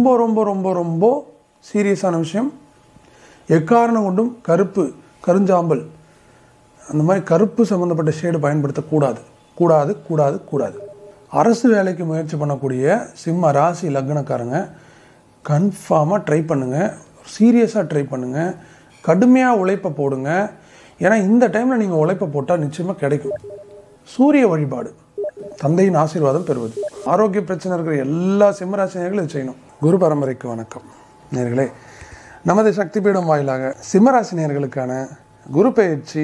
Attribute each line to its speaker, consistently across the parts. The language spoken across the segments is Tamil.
Speaker 1: ரொம்ப ரொம்ப ரொம்ப ரொம்ப சீரியஸான விஷயம் எக்காரணம் கொண்டும் கருப்பு கருஞ்சாம்பல் அந்த மாதிரி கருப்பு சம்மந்தப்பட்ட ஷேடு பயன்படுத்தக்கூடாது கூடாது கூடாது கூடாது அரசு வேலைக்கு முயற்சி பண்ணக்கூடிய சிம்ம ராசி லக்னக்காரங்க கன்ஃபார்மாக ட்ரை பண்ணுங்கள் சீரியஸாக ட்ரை பண்ணுங்கள் கடுமையாக உழைப்பை போடுங்க ஏன்னா இந்த டைமில் நீங்கள் உழைப்பை போட்டால் நிச்சயமாக கிடைக்கும் சூரிய வழிபாடு தந்தையின் ஆசீர்வாதம் பெறுவது ஆரோக்கிய பிரச்சனை இருக்கிற எல்லா சிம்மராசினியர்களும் இது செய்யணும் குரு பரம்பரைக்கு வணக்கம் நேர்களே நமது சக்தி பீடம் வாயிலாக சிம்மராசி நேர்களுக்கான குரு பயிற்சி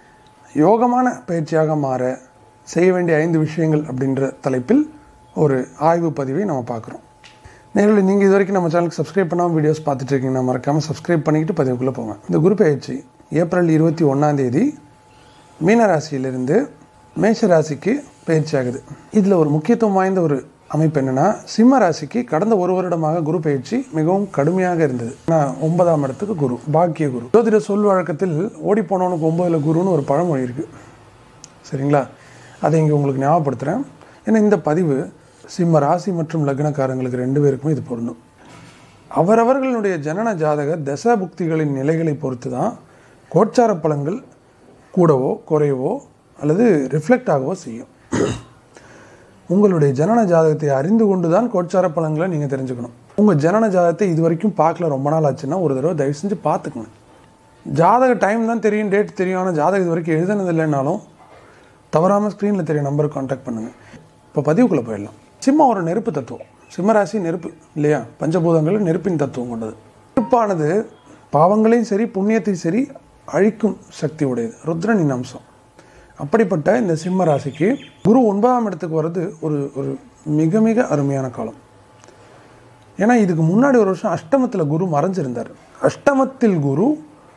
Speaker 1: யோகமான பயிற்சியாக மாற செய்ய வேண்டிய ஐந்து விஷயங்கள் அப்படின்ற தலைப்பில் ஒரு ஆய்வு பதிவை நம்ம பார்க்குறோம் நேர்களை நீங்கள் இது வரைக்கும் நம்ம சேனலுக்கு சப்ஸ்கிரைப் பண்ணாமல் வீடியோஸ் பார்த்துட்டு இருக்கீங்கன்னா மறக்காமல் சப்ஸ்கிரைப் பண்ணிக்கிட்டு பதிவுக்குள்ளே போங்க இந்த குரு பயிற்சி ஏப்ரல் இருபத்தி ஒன்றாம் தேதி மீனராசியிலிருந்து மேஷ ராசிக்கு பயிற்சி ஆகுது இதில் ஒரு முக்கியத்துவம் வாய்ந்த ஒரு அமைப்பு என்னென்னா சிம்ம ராசிக்கு கடந்த ஒரு வருடமாக குரு பயிற்சி மிகவும் கடுமையாக இருந்தது நான் ஒன்பதாம் இடத்துக்கு குரு பாக்கிய குரு ஜோதிட சொல் வழக்கத்தில் ஓடி போனவனுக்கு ஒன்பதுல குருன்னு ஒரு பழமொழி இருக்குது சரிங்களா அதை இங்கே உங்களுக்கு ஞாபகப்படுத்துகிறேன் ஏன்னா இந்த பதிவு சிம்ம ராசி மற்றும் லக்னக்காரங்களுக்கு ரெண்டு பேருக்குமே இது பொருந்தும் அவரவர்களுடைய ஜனன ஜாதக தசா புக்திகளின் நிலைகளை பொறுத்து தான் கோச்சார பலன்கள் கூடவோ குறையவோ அல்லது ரிஃப்ளெக்ட் ஆகவோ செய்யும் உங்களுடைய ஜனன ஜாதகத்தை அறிந்து கொண்டு தான் கோச்சார பலன்களை நீங்கள் தெரிஞ்சுக்கணும் உங்கள் ஜனன ஜாதகத்தை இது வரைக்கும் பார்க்கல ரொம்ப நாள் ஆச்சுன்னா ஒரு தடவை தயவு செஞ்சு பார்த்துக்கணும் ஜாதக டைம் தான் தெரியும் டேட் தெரியும் ஆனால் ஜாதகம் இது வரைக்கும் எழுதுனது இல்லைனாலும் தவறாமல் ஸ்க்ரீனில் தெரிய நம்பருக்கு காண்டாக்ட் பண்ணுங்கள் இப்போ பதிவுக்குள்ளே போயிடலாம் சிம்மம் ஒரு நெருப்பு தத்துவம் சிம்மராசி நெருப்பு இல்லையா பஞ்சபூதங்கள் நெருப்பின் தத்துவம் கொண்டது நெருப்பானது பாவங்களையும் சரி புண்ணியத்தையும் சரி அழிக்கும் சக்தி உடையது ருத்ரனின் அம்சம் அப்படிப்பட்ட இந்த சிம்ம ராசிக்கு குரு ஒன்பதாம் இடத்துக்கு வர்றது ஒரு ஒரு மிக மிக அருமையான காலம் ஏன்னா இதுக்கு முன்னாடி ஒரு வருஷம் அஷ்டமத்தில் குரு மறைஞ்சிருந்தார் அஷ்டமத்தில் குரு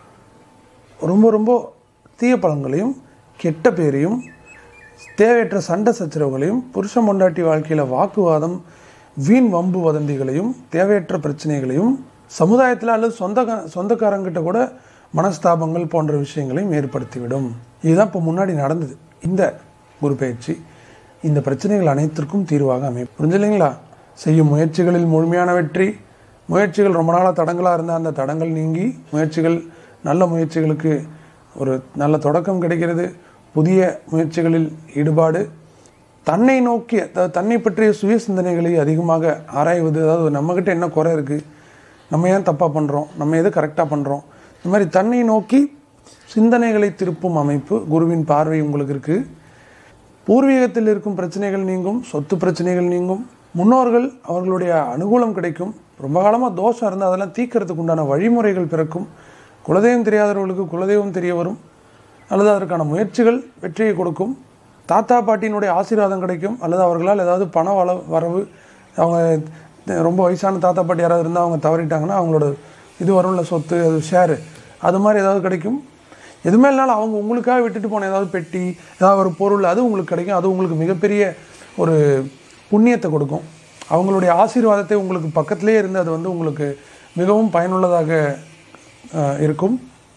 Speaker 1: ரொம்ப ரொம்ப தீய பலன்களையும் கெட்ட பேரையும் தேவையற்ற சண்டை சச்சரவுகளையும் புருஷன் பொண்டாட்டி வாழ்க்கையில் வாக்குவாதம் வீண் வம்பு வதந்திகளையும் தேவையற்ற பிரச்சனைகளையும் சமுதாயத்தில் அல்லது சொந்த சொந்தக்காரங்கிட்ட கூட மனஸ்தாபங்கள் போன்ற விஷயங்களையும் ஏற்படுத்திவிடும் இதுதான் இப்போ முன்னாடி நடந்தது இந்த குரு பயிற்சி இந்த பிரச்சனைகள் அனைத்திற்கும் தீர்வாக அமையும் புரிஞ்சுலைங்களா செய்யும் முயற்சிகளில் முழுமையான வெற்றி முயற்சிகள் ரொம்ப நாளாக தடங்களாக இருந்தால் அந்த தடங்கள் நீங்கி முயற்சிகள் நல்ல முயற்சிகளுக்கு ஒரு நல்ல தொடக்கம் கிடைக்கிறது புதிய முயற்சிகளில் ஈடுபாடு தன்னை நோக்கிய அதாவது தன்னை பற்றிய சுய சிந்தனைகளை அதிகமாக ஆராய்வது அதாவது நம்மக்கிட்ட என்ன குறை இருக்குது நம்ம ஏன் தப்பாக பண்ணுறோம் நம்ம எது கரெக்டாக பண்ணுறோம் இந்த மாதிரி தன்னை நோக்கி சிந்தனைகளை திருப்பும் அமைப்பு குருவின் பார்வை உங்களுக்கு இருக்குது பூர்வீகத்தில் இருக்கும் பிரச்சனைகள் நீங்கும் சொத்து பிரச்சனைகள் நீங்கும் முன்னோர்கள் அவர்களுடைய அனுகூலம் கிடைக்கும் ரொம்ப காலமாக தோஷம் இருந்தால் அதெல்லாம் தீக்கிறதுக்கு உண்டான வழிமுறைகள் பிறக்கும் குலதெய்வம் தெரியாதவர்களுக்கு குலதெய்வம் தெரிய வரும் அல்லது அதற்கான முயற்சிகள் வெற்றியை கொடுக்கும் தாத்தா பாட்டியினுடைய ஆசீர்வாதம் கிடைக்கும் அல்லது அவர்களால் ஏதாவது பண வள வரவு அவங்க ரொம்ப வயசான தாத்தா பாட்டி யாராவது இருந்தால் அவங்க தவறிட்டாங்கன்னா அவங்களோட இது வரும்ல சொத்து அது ஷேரு அது மாதிரி ஏதாவது கிடைக்கும் எதுவுமே இல்லைனாலும் அவங்க உங்களுக்காக விட்டுட்டு போன ஏதாவது பெட்டி ஏதாவது ஒரு பொருள் அது உங்களுக்கு கிடைக்கும் அது உங்களுக்கு மிகப்பெரிய ஒரு புண்ணியத்தை கொடுக்கும் அவங்களுடைய ஆசீர்வாதத்தை உங்களுக்கு பக்கத்திலே இருந்து அது வந்து உங்களுக்கு மிகவும் பயனுள்ளதாக இருக்கும்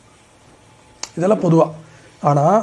Speaker 1: இதெல்லாம் பொதுவாக ஆனால்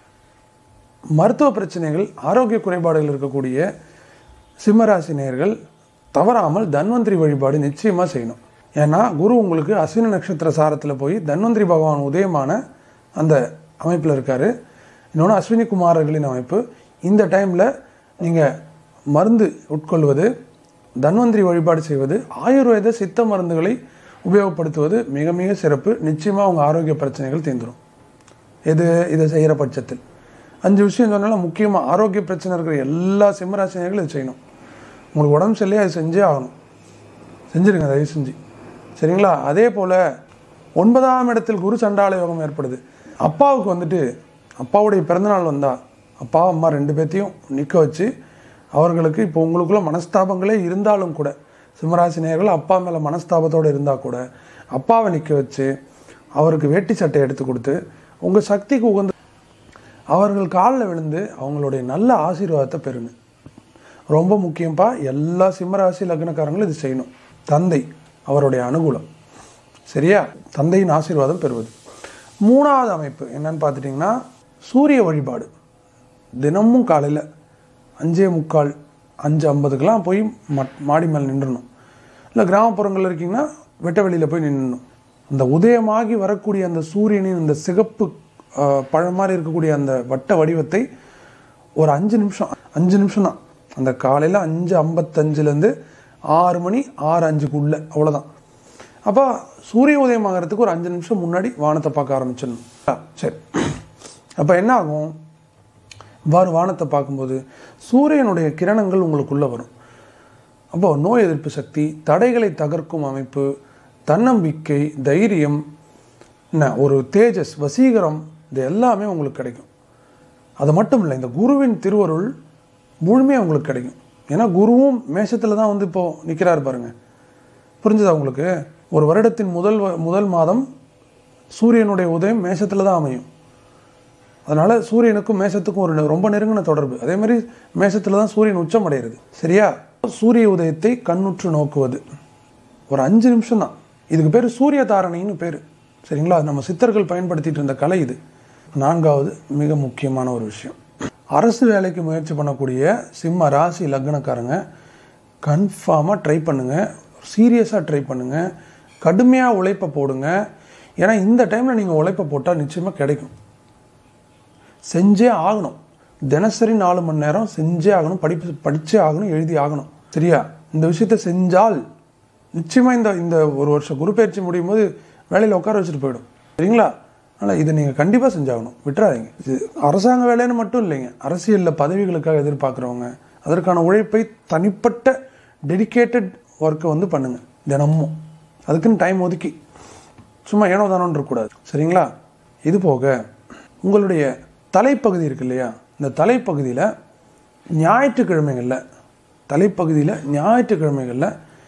Speaker 1: மருத்துவ பிரச்சனைகள் ஆரோக்கிய குறைபாடுகள் இருக்கக்கூடிய சிம்மராசி நேயர்கள் தவறாமல் தன்வந்திரி வழிபாடு நிச்சயமாக செய்யணும் ஏன்னா குரு உங்களுக்கு அஸ்வினி நட்சத்திர சாரத்தில் போய் தன்வந்திரி பகவான் உதயமான அந்த அமைப்பில் இருக்கார் இன்னொன்று அஸ்வினி குமாரர்களின் அமைப்பு இந்த டைமில் நீங்கள் மருந்து உட்கொள்வது தன்வந்திரி வழிபாடு செய்வது ஆயுர்வேத சித்த மருந்துகளை உபயோகப்படுத்துவது மிக மிக சிறப்பு நிச்சயமாக உங்கள் ஆரோக்கிய பிரச்சனைகள் தீர்ந்துடும் எது இதை செய்கிற பட்சத்தில் அஞ்சு விஷயம் சொன்னாலும் முக்கியமாக ஆரோக்கிய பிரச்சனை இருக்கிற எல்லா சிம்மராசினியர்களும் இது செய்யணும் உங்களுக்கு உடம்பு சரியில்லையே அது செஞ்சே ஆகணும் செஞ்சுருங்க தயவு செஞ்சு சரிங்களா அதே போல் ஒன்பதாம் இடத்தில் குரு சண்டால யோகம் ஏற்படுது அப்பாவுக்கு வந்துட்டு அப்பாவுடைய பிறந்தநாள் வந்தால் அப்பா அம்மா ரெண்டு பேர்த்தையும் நிற்க வச்சு அவர்களுக்கு இப்போ உங்களுக்குள்ள மனஸ்தாபங்களே இருந்தாலும் கூட சிம்மராசினியர்கள் அப்பா மேலே மனஸ்தாபத்தோடு இருந்தால் கூட அப்பாவை நிற்க வச்சு அவருக்கு வேட்டி சட்டை எடுத்து கொடுத்து உங்கள் சக்திக்கு உகந்த அவர்கள் காலில் விழுந்து அவங்களுடைய நல்ல ஆசீர்வாதத்தை பெறுங்க ரொம்ப முக்கியம்ப்பா எல்லா சிம்மராசி லக்னக்காரங்களும் இது செய்யணும் தந்தை அவருடைய அனுகூலம் சரியா தந்தையின் ஆசீர்வாதம் பெறுவது மூணாவது அமைப்பு என்னன்னு பார்த்துட்டிங்கன்னா சூரிய வழிபாடு தினமும் காலையில் அஞ்சே முக்கால் அஞ்சு ஐம்பதுக்கெலாம் போய் மட் மாடி மேலே நின்றணும் இல்லை கிராமப்புறங்களில் இருக்கீங்கன்னா வெட்ட வெளியில் போய் நின்னணும் அந்த உதயமாகி வரக்கூடிய அந்த சூரியனின் இந்த சிகப்பு ஆஹ், பழம் மாதிரி இருக்கக்கூடிய அந்த வட்ட வடிவத்தை ஒரு அஞ்சு நிமிஷம் அஞ்சு நிமிஷம் தான் அந்த காலையில் அஞ்சு ஐம்பத்தஞ்சுலேருந்து ஆறு மணி ஆறு அஞ்சுக்குள்ள அவ்வளோதான் அப்போ சூரிய உதயம் ஆகிறதுக்கு ஒரு அஞ்சு நிமிஷம் முன்னாடி வானத்தை பார்க்க ஆரம்பிச்சிடணும் ஆ, சரி அப்போ என்ன ஆகும் இவ்வாறு வானத்தை பார்க்கும்போது சூரியனுடைய கிரணங்கள் உங்களுக்குள்ளே வரும் அப்போ நோய் எதிர்ப்பு சக்தி தடைகளை தகர்க்கும் அமைப்பு தன்னம்பிக்கை தைரியம் என்ன ஒரு தேஜஸ் வசீகரம் இது எல்லாமே உங்களுக்கு கிடைக்கும் அது மட்டும் இல்லை இந்த குருவின் திருவருள் முழுமையாக உங்களுக்கு கிடைக்கும் ஏன்னா குருவும் மேஷத்தில் தான் வந்து இப்போது நிற்கிறாரு பாருங்க புரிஞ்சுதா உங்களுக்கு ஒரு வருடத்தின் முதல் வ- முதல் மாதம் சூரியனுடைய உதயம் மேஷத்தில் தான் அமையும் அதனால் சூரியனுக்கும் மேஷத்துக்கும் ஒரு ரொம்ப நெருங்கின தொடர்பு அதே மாதிரி மேஷத்தில் தான் சூரியன் உச்சம் அடைகிறது சரியா சூரிய உதயத்தை கண்ணுற்று நோக்குவது ஒரு அஞ்சு நிமிஷம் தான் இதுக்கு பேர் சூரிய தாரணைன்னு பேர் சரிங்களா நம்ம சித்தர்கள் பயன்படுத்திட்டு இருந்த கலை இது நான்காவது மிக முக்கியமான ஒரு விஷயம் அரசு வேலைக்கு முயற்சி பண்ணக்கூடிய சிம்ம ராசி லக்னக்காரங்க கன்ஃபார்மாக ட்ரை பண்ணுங்கள் சீரியஸாக ட்ரை பண்ணுங்கள் கடுமையாக உழைப்பை போடுங்க ஏன்னா இந்த டைமில் நீங்கள் உழைப்பை போட்டால் நிச்சயமாக கிடைக்கும் செஞ்சே ஆகணும் தினசரி நாலு மணி நேரம் செஞ்சே ஆகணும் படிப்பு படிச்சே ஆகணும் எழுதி ஆகணும் சரியா இந்த விஷயத்த செஞ்சால் நிச்சயமாக இந்த இந்த ஒரு வருஷம் குரு பயிற்சி முடியும் போது வேலையில் உட்கார வச்சுட்டு போயிடும் சரிங்களா அதனால் இதை நீங்கள் கண்டிப்பாக செஞ்சாகணும் விட்டுறாதீங்க இது அரசாங்க வேலைன்னு மட்டும் இல்லைங்க அரசியலில் பதவிகளுக்காக எதிர்பார்க்குறவங்க அதற்கான உழைப்பை தனிப்பட்ட டெடிகேட்டட் ஒர்க்கை வந்து பண்ணுங்கள் தினமும் அதுக்குன்னு டைம் ஒதுக்கி சும்மா ஏனோ தானோன்னு இருக்கக்கூடாது சரிங்களா இது போக உங்களுடைய தலைப்பகுதி இருக்கு இல்லையா இந்த தலைப்பகுதியில் ஞாயிற்றுக்கிழமைகளில் தலைப்பகுதியில் ஞாயிற்றுக்கிழமைகளில்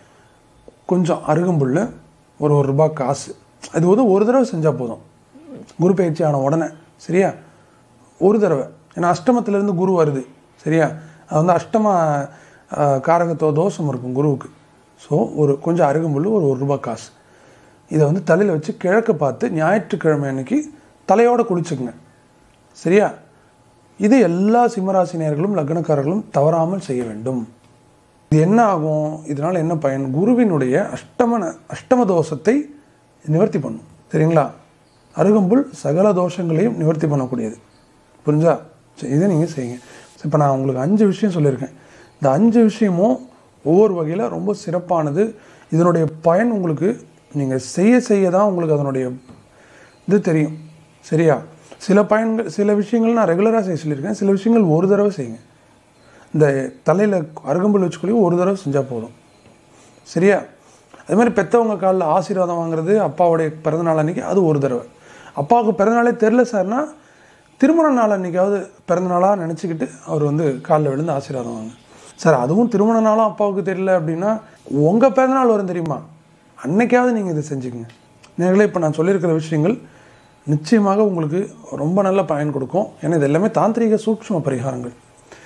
Speaker 1: கொஞ்சம் அருகம்புல் ஒரு ஒரு ரூபாய் காசு அது வந்து ஒரு தடவை செஞ்சால் போதும் குரு பயிற்சி ஆன உடனே சரியா ஒரு தடவை ஏன்னா அஷ்டமத்திலேருந்து குரு வருது சரியா அது வந்து அஷ்டம ஆஹ், காரகத்துவ தோஷம் இருக்கும் குருவுக்கு ஸோ ஒரு கொஞ்சம் அருகம்புல் ஒரு ஒரு ரூபாய் காசு இதை வந்து தலையில் வச்சு கிழக்க பார்த்து ஞாயிற்றுக்கிழமை அன்னைக்கு தலையோடு குளிச்சுக்குங்க சரியா இது எல்லா சிம்மராசினியர்களும் லக்னக்காரர்களும் தவறாமல் செய்ய வேண்டும் இது என்ன ஆகும் இதனால் என்ன பயன் குருவினுடைய அஷ்டமன அஷ்டம தோஷத்தை நிவர்த்தி பண்ணும் சரிங்களா அருகம்புல் சகல தோஷங்களையும் நிவர்த்தி பண்ணக்கூடியது புரிஞ்சா சரி இதை நீங்கள் செய்யுங்க இப்போ நான் உங்களுக்கு அஞ்சு விஷயம் சொல்லியிருக்கேன் இந்த அஞ்சு விஷயமும் ஒவ்வொரு வகையில் ரொம்ப சிறப்பானது இதனுடைய பயன் உங்களுக்கு நீங்கள் செய்ய செய்ய தான் உங்களுக்கு அதனுடைய இது தெரியும் சரியா சில பயன்கள் சில விஷயங்கள் நான் ரெகுலராக செய்ய சொல்லியிருக்கேன் சில விஷயங்கள் ஒரு தடவை செய்யுங்க இந்த தலையில் அருகம்புல் வச்சுக்கொள்ளி ஒரு தடவை செஞ்சால் போதும் சரியா அது மாதிரி பெற்றவங்க காலில் ஆசீர்வாதம் வாங்குறது அப்பாவுடைய பிறந்தநாள் அன்னைக்கு அது ஒரு தடவை அப்பாவுக்கு பிறந்தநாளே தெரில சார்னா திருமண நாள் அன்னைக்காவது பிறந்தநாளாக நினச்சிக்கிட்டு அவர் வந்து காலில் விழுந்து ஆசீர்வாதம் வாங்க சார் அதுவும் திருமண நாளும் அப்பாவுக்கு தெரியல அப்படின்னா உங்கள் பிறந்தநாள் வரும் தெரியுமா அன்னைக்காவது நீங்கள் இதை செஞ்சுக்கங்க நேர்களே இப்போ நான் சொல்லியிருக்கிற விஷயங்கள் நிச்சயமாக உங்களுக்கு ரொம்ப நல்ல பயன் கொடுக்கும் ஏன்னா இது எல்லாமே தாந்திரிக சூக்ஷ்ம பரிகாரங்கள்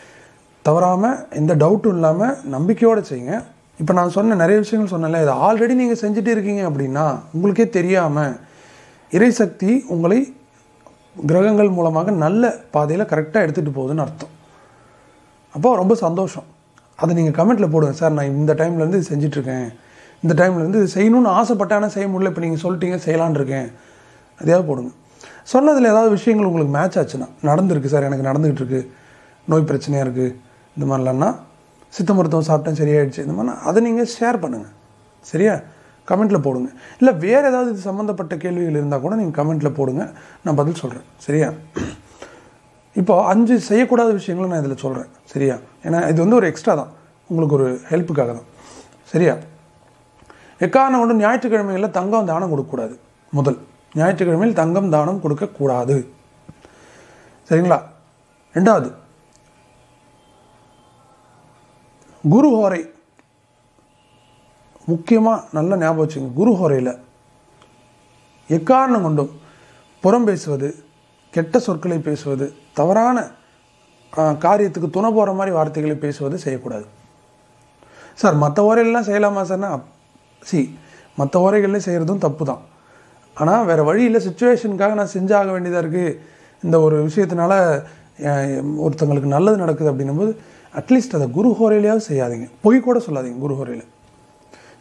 Speaker 1: தவறாமல் எந்த டவுட்டும் இல்லாமல் நம்பிக்கையோடு செய்யுங்க இப்போ நான் சொன்ன நிறைய விஷயங்கள் சொன்னேன்ல இதை ஆல்ரெடி நீங்கள் செஞ்சுட்டு இருக்கீங்க அப்படின்னா உங்களுக்கே தெரியாமல் இறைசக்தி உங்களை கிரகங்கள் மூலமாக நல்ல பாதையில் கரெக்டாக எடுத்துகிட்டு போகுதுன்னு அர்த்தம் அப்போ ரொம்ப சந்தோஷம் அதை நீங்கள் கமெண்ட்டில் போடுங்க சார் நான் இந்த டைம்லேருந்து இது செஞ்சிட்ருக்கேன் இந்த டைம்லேருந்து இது செய்யணும்னு ஆசைப்பட்டேன் ஆனால் செய்ய முடியல இப்போ நீங்கள் சொல்லிட்டீங்க செய்யலான்னு இருக்கேன் அதையாவது போடுங்க சொன்னதில் ஏதாவது விஷயங்கள் உங்களுக்கு மேட்ச் ஆச்சுன்னா நடந்திருக்கு சார் எனக்கு நடந்துகிட்டு இருக்கு நோய் பிரச்சனையாக இருக்குது இந்த மாதிரிலாம்னா சித்த மருத்துவம் சாப்பிட்டேன் சரியாயிடுச்சு இந்த மாதிரினா அதை நீங்கள் ஷேர் பண்ணுங்கள் சரியா கமெண்ட்டில் போடுங்க இல்லை வேறு ஏதாவது இது சம்மந்தப்பட்ட கேள்விகள் இருந்தால் கூட நீங்கள் கமெண்ட்டில் போடுங்க நான் பதில் சொல்கிறேன் சரியா இப்போ அஞ்சு செய்யக்கூடாத விஷயங்களை நான் இதில் சொல்கிறேன் சரியா ஏன்னா இது வந்து ஒரு எக்ஸ்ட்ரா தான் உங்களுக்கு ஒரு ஹெல்ப்புக்காக தான் சரியா எக்காரணம் கொண்டு ஞாயிற்றுக்கிழமைகளில் தங்கம் தானம் கொடுக்கக்கூடாது முதல் ஞாயிற்றுக்கிழமையில் தங்கம் தானம் கொடுக்கக்கூடாது சரிங்களா ரெண்டாவது குரு ஹோரை முக்கியமாக நல்ல ஞாபகம் வச்சுங்க குரு ஹோரையில் எக்காரணம் கொண்டும் புறம் பேசுவது கெட்ட சொற்களை பேசுவது தவறான ஆ, காரியத்துக்கு துணை போகிற மாதிரி வார்த்தைகளை பேசுவது செய்யக்கூடாது சார் மற்ற ஓரைகள்லாம் செய்யலாமா சார்னா சி மற்ற ஓரைகள்லேயும் செய்கிறதும் தப்பு தான் ஆனால் வேறு வழியில் சுச்சுவேஷனுக்காக நான் செஞ்சாக வேண்டியதாக இருக்குது இந்த ஒரு விஷயத்தினால அஹ், ஒருத்தங்களுக்கு நல்லது நடக்குது அப்படின்னும்போது அட்லீஸ்ட் அதை குரு ஹோரையிலையாவது செய்யாதீங்க பொய் கூட சொல்லாதீங்க குரு ஹோரையில்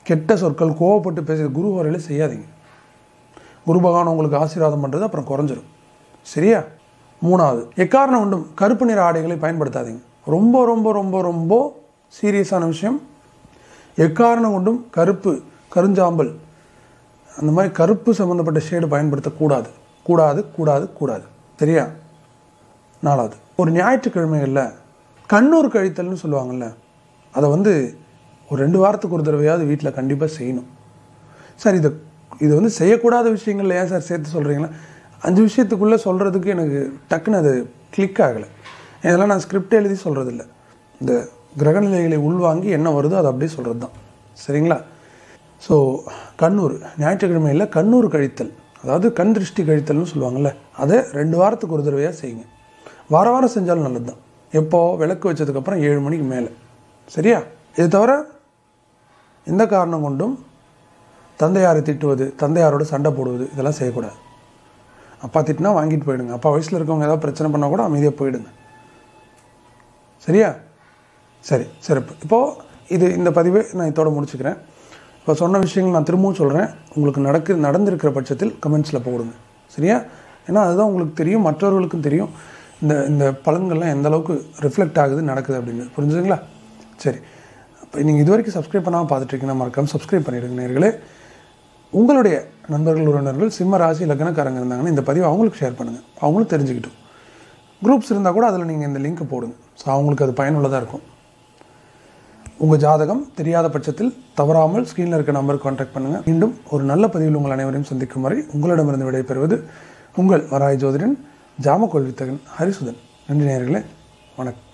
Speaker 1: கெட்ட சொற்கள் கோவப்பட்டு பேசுகிற குரு வரையில் செய்யாதீங்க குரு பகவான் உங்களுக்கு ஆசீர்வாதம் பண்ணுறது அப்புறம் குறைஞ்சிரும் சரியா மூணாவது எக்காரணம் ஒன்றும் கருப்பு நிற ஆடைகளை பயன்படுத்தாதீங்க ரொம்ப ரொம்ப ரொம்ப ரொம்ப சீரியஸான விஷயம் எக்காரணம் கொண்டும் கருப்பு கருஞ்சாம்பல் அந்த மாதிரி கருப்பு சம்மந்தப்பட்ட ஷேடு பயன்படுத்தக்கூடாது கூடாது கூடாது கூடாது சரியா நாலாவது ஒரு ஞாயிற்றுக்கிழமைகளில் கண்ணூர் கழித்தல்னு சொல்லுவாங்கள்ல அதை வந்து ஒரு ரெண்டு வாரத்துக்கு ஒரு தடவையாவது வீட்டில் கண்டிப்பாக செய்யணும் சார் இதை இது வந்து செய்யக்கூடாத விஷயங்கள்ல ஏன் சார் சேர்த்து சொல்கிறீங்களா அஞ்சு விஷயத்துக்குள்ளே சொல்கிறதுக்கு எனக்கு டக்குன்னு அது கிளிக் ஆகலை இதெல்லாம் நான் ஸ்கிரிப்ட் எழுதி சொல்கிறதில்ல இந்த கிரகநிலைகளை உள்வாங்கி என்ன வருதோ அதை அப்படியே சொல்கிறது தான் சரிங்களா ஸோ கண்ணூர் ஞாயிற்றுக்கிழமையில் கண்ணூர் கழித்தல் அதாவது கண் திருஷ்டி கழித்தல்னு சொல்லுவாங்கள்ல அதை ரெண்டு வாரத்துக்கு ஒரு தடவையாக செய்யுங்க வார வாரம் செஞ்சாலும் நல்லது தான் எப்போ விளக்கு வச்சதுக்கப்புறம் ஏழு மணிக்கு மேலே சரியா இது தவிர எந்த காரணம் கொண்டும் தந்தையாரை திட்டுவது தந்தையாரோட சண்டை போடுவது இதெல்லாம் செய்யக்கூடாது அப்பா திட்டினா வாங்கிட்டு போயிடுங்க அப்பா வயசில் இருக்கவங்க ஏதாவது பிரச்சனை பண்ணால் கூட அமைதியாக போயிடுங்க சரியா சரி சிறப்பு இப்போது இது இந்த பதிவை நான் இதோட முடிச்சுக்கிறேன் இப்போ சொன்ன விஷயங்கள் நான் திரும்பவும் சொல்கிறேன் உங்களுக்கு நடக்க நடந்திருக்கிற பட்சத்தில் கமெண்ட்ஸில் போடுங்க சரியா ஏன்னா அதுதான் உங்களுக்கு தெரியும் மற்றவர்களுக்கும் தெரியும் இந்த இந்த பலன்கள்லாம் எந்த அளவுக்கு ரிஃப்ளெக்ட் ஆகுது நடக்குது அப்படின்னு புரிஞ்சுதுங்களா சரி இப்போ நீங்கள் இது வரைக்கும் சப்ஸ்கிரைப் பண்ணாமல் பார்த்துட்ருக்கீங்கன்னா மறக்காம சப்ஸ்கிரைப் பண்ணிவிடுங்க நேர்களே உங்களுடைய நண்பர்கள் உறவினர்கள் சிம்ம ராசி இலக்கணக்காரங்க இருந்தாங்கன்னா இந்த பதிவை அவங்களுக்கு ஷேர் பண்ணுங்கள் அவங்களும் தெரிஞ்சுக்கிட்டும் குரூப்ஸ் இருந்தால் கூட அதில் நீங்கள் இந்த லிங்க்கை போடுங்க ஸோ அவங்களுக்கு அது பயனுள்ளதாக இருக்கும் உங்கள் ஜாதகம் தெரியாத பட்சத்தில் தவறாமல் ஸ்க்ரீனில் இருக்க நம்பருக்கு கான்டாக்ட் பண்ணுங்கள் மீண்டும் ஒரு நல்ல பதிவில் உங்கள் அனைவரையும் சந்திக்கும் வரை உங்களிடமிருந்து விடைபெறுவது உங்கள் வராய் ஜோதிடன் ஜாமக்கோள் வித்தகன் ஹரிசுதன் நன்றி நேயர்களே வணக்கம்